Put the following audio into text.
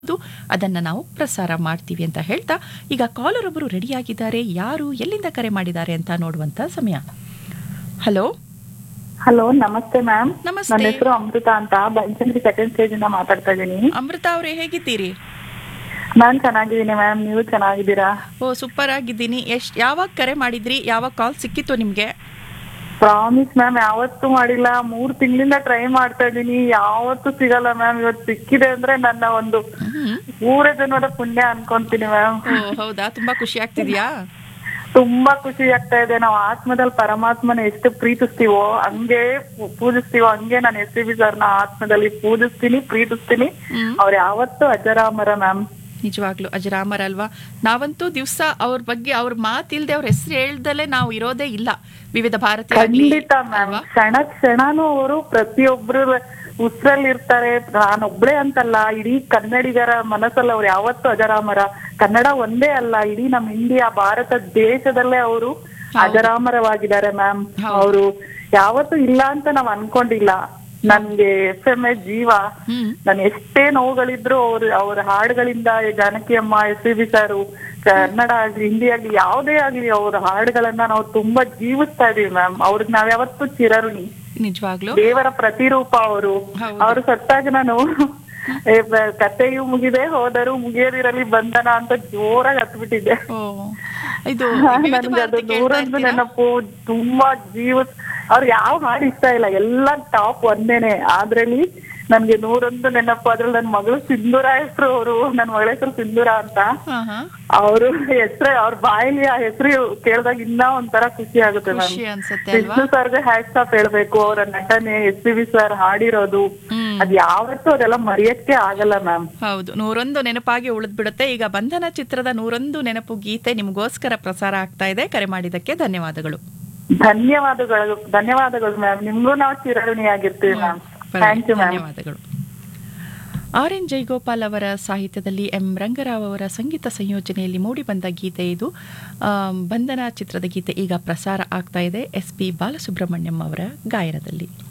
ಅದನ್ನ ನಾವು ಪ್ರಸಾರ ಮಾಡ್ತೀವಿ ಅಂತ ಹೇಳ್ತಾ ಈಗ ಕಾಲರ್ ಒಬ್ಬರು ರೆಡಿಯಾಗಿದ್ದಾರೆ ಯಾರು ಎಲ್ಲಿಂದ ಕರೆ ಮಾಡಿದ್ದಾರೆ ಅಂತ ನೋಡುವಂತ ಸಮಯ ಹಲೋ ಹಲೋ ನಮಸ್ತೆ ಮ್ಯಾಮ್ ನಮಸ್ತೆ. ನನ್ನ ಹೆಸರು ಅಮೃತ ಅಂತ ಬನಶಂಕರಿ ಸೆಕೆಂಡ್ ಸ್ಟೇಜ್ ಇಂದ ಮಾತಾಡ್ತಾ ಇದ್ದೀನಿ ಅಮೃತ ಅವರೇ ಹೇಗಿದ್ದೀರಿ ನಾನ್ ಚೆನ್ನಾಗಿದ್ದೀನಿ ಮ್ಯಾಮ್ ನೀವು ಚೆನ್ನಾಗಿದ್ದೀರಾ ಓ ಸೂಪರ್ ಆಗಿದ್ದೀನಿ ಎಷ್ಟ್ ಯಾವಾಗ ಕರೆ ಮಾಡಿದ್ರಿ ಯಾವಾಗ ಕಾಲ್ ಸಿಕ್ಕಿತ್ತು ನಿಮ್ಗೆ ಪ್ರಾಮಿಸ್ ಮ್ಯಾಮ್ ಯಾವತ್ತೂ ಮಾಡಿಲ್ಲ ಮೂರ್ ತಿಂಗಳಿಂದ ಟ್ರೈ ಮಾಡ್ತಾ ಇದ್ದೀನಿ ಯಾವತ್ತೂ ಸಿಗಲ್ಲ ಮ್ಯಾಮ್ ಇವತ್ತು ಸಿಕ್ಕಿದೆ ಅಂದ್ರೆ ನನ್ನ ಒಂದು ಹ್ಮ್. ಊರ ಜನರ ಪುಣ್ಯ ಅನ್ಕೊಂತೀನಿ ಮ್ಯಾಮ್ ಓ ಹೌದಾ ತುಂಬಾ ಖುಷಿ ಆಗ್ತಿದ್ಯಾ ತುಂಬಾ ಖುಷಿ ಆಗ್ತಾ ಇದೆ ನಾವು ಆತ್ಮದಲ್ಲಿ ಪರಮಾತ್ಮನ ಎಷ್ಟು ಪ್ರೀತಿಸ್ತೀವೋ ಹಂಗೆ ಪೂ- ಪೂಜಿಸ್ತೀವೋ ಹಂಗೆ ನಾನು ಎಸ್ ಸಿ ಬಿ ಸರ್ನ ಆತ್ಮದಲ್ಲಿ ಪೂಜಿಸ್ತೀನಿ ಪ್ರೀತಿಸ್ತೀನಿ ಹ್ಮ್. ಅವ್ರು ಯಾವತ್ತೂ ಅಜರಾಮರ ಮ್ಯಾಮ್ ನಿಜವಾಗ್ಲು ಅಜರಾಮರ್ ಅಲ್ವಾ ನಾವಂತೂ ದಿವಸ ಅವ್ರ ಬಗ್ಗೆ ಅವ್ರ ಮಾತಿಲ್ದೆ ಅವ್ರ ಹೆಸರು ಹೇಳ್ದಲೆ ನಾವು ಇರೋದೇ ಇಲ್ಲ ವಿವಿಧ ಭಾರತಿ ಆಗ್ಲಿ ಖಂಡಿತ ಮ್ಯಾಮ್ ಅಲ್ವಾ ಕ್ಷಣ ಕ್ಷಣನೂ ಅವರು ಪ್ರತಿಯೊಬ್ರು ಉಸಿರಲ್ಲಿ ಇರ್ತಾರೆ ನಾನೊಬ್ಳೆ ಅಂತಲ್ಲ ಇಡೀ ಕನ್ನಡಿಗರ ಮನಸ್ಸಲ್ಲಿ ಅವ್ರು ಯಾವತ್ತೂ ಅಜರಾಮರ ಕನ್ನಡ ಒಂದೇ ಅಲ್ಲ ಇಡೀ ನಮ್ ಇಂಡಿಯಾ ಭಾರತ ದೇಶದಲ್ಲೇ ಅವರು ಅಜರಾಮರವಾಗಿದ್ದಾರೆ ಮ್ಯಾಮ್ ಹೌದು. ಅವರು ಯಾವತ್ತೂ ಇಲ್ಲ ಅಂತ ನಾವ್ ಅನ್ಕೊಂಡಿಲ್ಲ ನನ್ಗೆ ಎಫ್ ಎಂ ಎ ಜೀವ ಹ್ಮ್ ನಾನು ಎಷ್ಟೇ ನೋವುಗಳಿದ್ರು ಅವ್ರ ಅವ್ರ ಹಾಡುಗಳಿಂದ ಈ ಜಾನಕಿ ಅಮ್ಮ ಎಸ್ ಪಿ ಬಿ ಸಾರು ಕನ್ನಡ ಆಗ್ಲಿ ಹಿಂದಿ ಆಗ್ಲಿ ಯಾವ್ದೇ ಆಗ್ಲಿ ಅವ್ರ ಹಾಡುಗಳನ್ನ ನಾವು ತುಂಬಾ ಜೀವಿಸ್ತಾ ಇದೀವಿ ಮ್ಯಾಮ್ ಅವ್ರಿಗೆ ನಾವ್ ಯಾವತ್ತೂ ಚಿರಋಣಿ ನಿಜವಾಗ್ಲು ದೇವರ ಪ್ರತಿರೂಪ ಅವರು ಹೌದು. ಅವರು ಸತ್ತಾಗ ನಾನು ಏ, ಬ- ಕಥೆಯು ಮುಗಿದೆ ಹೋದರೂ ಮುಗಿಯದಿರಲಿ ಬಂಧನ ಅಂತ ಜೋರಾಗಿ ಹತ್ಬಿಟ್ಟಿದ್ದೆ ಓ ಇದು ವಿವಿಧ ನನ್ಗೆ ಅದು ಭಾರತಿ ಕೇಳ್ತಾ ನೂರೊಂದು ಇರ್ತೀರಾ? ನೆನಪು ತುಂಬಾ ಜೀವ ಅವ್ರು ಯಾವ ಹಾಡು ಇಷ್ಟ ಇಲ್ಲ ಎಲ್ಲ ಟಾಪ್ ಒಂದೇನೆ ಅದ್ರಲ್ಲಿ ನನ್ಗೆ ನೂರೊಂದು ನೆನಪು ಅದ್ರಲ್ಲಿ ನನ್ ಮಗಳು ಸಿಂಧೂರ ಹೆಸರು ಅವರು ನನ್ ಮಗಳ ಹೆಸರು ಸಿಂಧೂರ ಅಂತ ಹಾ ಹಾ ಅವರು ಹೆಸರು ಅವ್ರ ಬಾಯಲ್ಲಿ ಆ ಹೆಸರು ಕೇಳಿದಾಗ ಇನ್ನ ಒಂಥರ ಖುಷಿ ಆಗುತ್ತೆ ಮ್ಯಾಮ್ ಖುಷಿ ಅನ್ಸುತ್ತೆ ಅಲ್ವಾ ವಿಷ್ಣು ಸರ್ಗೆ ಹ್ಯಾಟ್ಸ್ ಆಫ್ ಹೇಳ್ಬೇಕು ಅವರ ನಟನೆ ಎಸ್ ಪಿ ಬಿ ಸರ್ ಹಾಡಿರೋದು ಹ್ಮ್ ಅದ್ ಯಾವತ್ತೂ ಅದೆಲ್ಲ ಮರೆಯಕ್ಕೆ ಆಗಲ್ಲ ಮ್ಯಾಮ್ ಹೌದು ನೂರೊಂದು ನೆನಪಾಗಿ ಉಳಿದ್ ಬಿಡುತ್ತೆ ಈಗ ಬಂಧನ ಚಿತ್ರದ ನೂರೊಂದು ನೆನಪು ಗೀತೆ ನಿಮಗೋಸ್ಕರ ಪ್ರಸಾರ ಆಗ್ತಾ ಇದೆ ಕರೆ ಮಾಡಿದ್ದಕ್ಕೆ ಧನ್ಯವಾದಗಳು ಧನ್ಯವಾದಗಳು ಧನ್ಯವಾದಗಳು ಮ್ಯಾಮ್ ನಿಮ್ಗೂ ನಾವು ಚಿರಋಣಿಯಾಗಿರ್ತೀವಿ ಮ್ಯಾಮ್ ಥ್ಯಾಂಕ್ ಯು ಮ್ಯಾಮ್ ಧನ್ಯವಾದಗಳು ಆರ್ ಎನ್ ಜೈಗೋಪಾಲ್ ಅವರ ಸಾಹಿತ್ಯದಲ್ಲಿ ಎಂ ರಂಗರಾವ್ ಅವರ ಸಂಗೀತ ಸಂಯೋಜನೆಯಲ್ಲಿ ಮೂಡಿಬಂದ ಗೀತೆ ಇದು ಆಮ್, ಬಂಧನ ಚಿತ್ರದ ಗೀತೆ ಈಗ ಪ್ರಸಾರ ಆಗ್ತಾ ಇದೆ ಎಸ್ ಪಿ ಬಾಲಸುಬ್ರಹ್ಮಣ್ಯಂ ಅವರ ಗಾಯನದಲ್ಲಿ